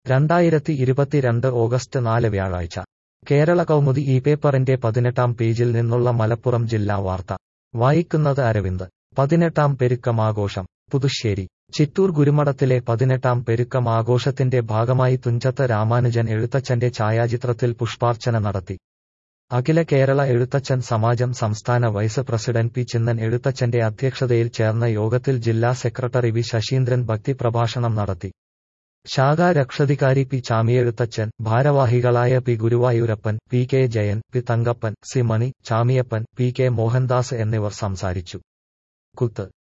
രണ്ടായിരത്തി ഇരുപത്തിരണ്ട് ഓഗസ്റ്റ് നാല് വ്യാഴാഴ്ച കേരള കൗമുദി ഈ പേപ്പറിന്റെ പതിനെട്ടാം പേജിൽ നിന്നുള്ള മലപ്പുറം ജില്ലാ വാർത്ത വായിക്കുന്നത് അരവിന്ദ് പതിനെട്ടാം പെരുക്കം ആഘോഷം പുതുശ്ശേരി ചിറ്റൂർ ഗുരുമഠത്തിലെ പതിനെട്ടാം പെരുക്കം ആഘോഷത്തിന്റെ ഭാഗമായി തുഞ്ചത്ത് രാമാനുജൻ എഴുത്തച്ഛന്റെ ഛായാചിത്രത്തിൽ പുഷ്പാർച്ചന നടത്തി അഖില കേരള എഴുത്തച്ഛൻ സമാജം സംസ്ഥാന വൈസ് പ്രസിഡന്റ് പി ചിന്നൻ എഴുത്തച്ഛന്റെ അധ്യക്ഷതയിൽ ചേർന്ന യോഗത്തിൽ ജില്ലാ സെക്രട്ടറി വി ശശീന്ദ്രൻ ഭക്തിപ്രഭാഷണം നടത്തി ശാഖാ രക്ഷാധികാരി പി ചാമിയെഴുത്തച്ഛൻ ഭാരവാഹികളായ P Guruvayoorappan P K Jayan P Thankappan C Mani Chamiyappan P K Mohandas എന്നിവർ സംസാരിച്ചു കുത്ത്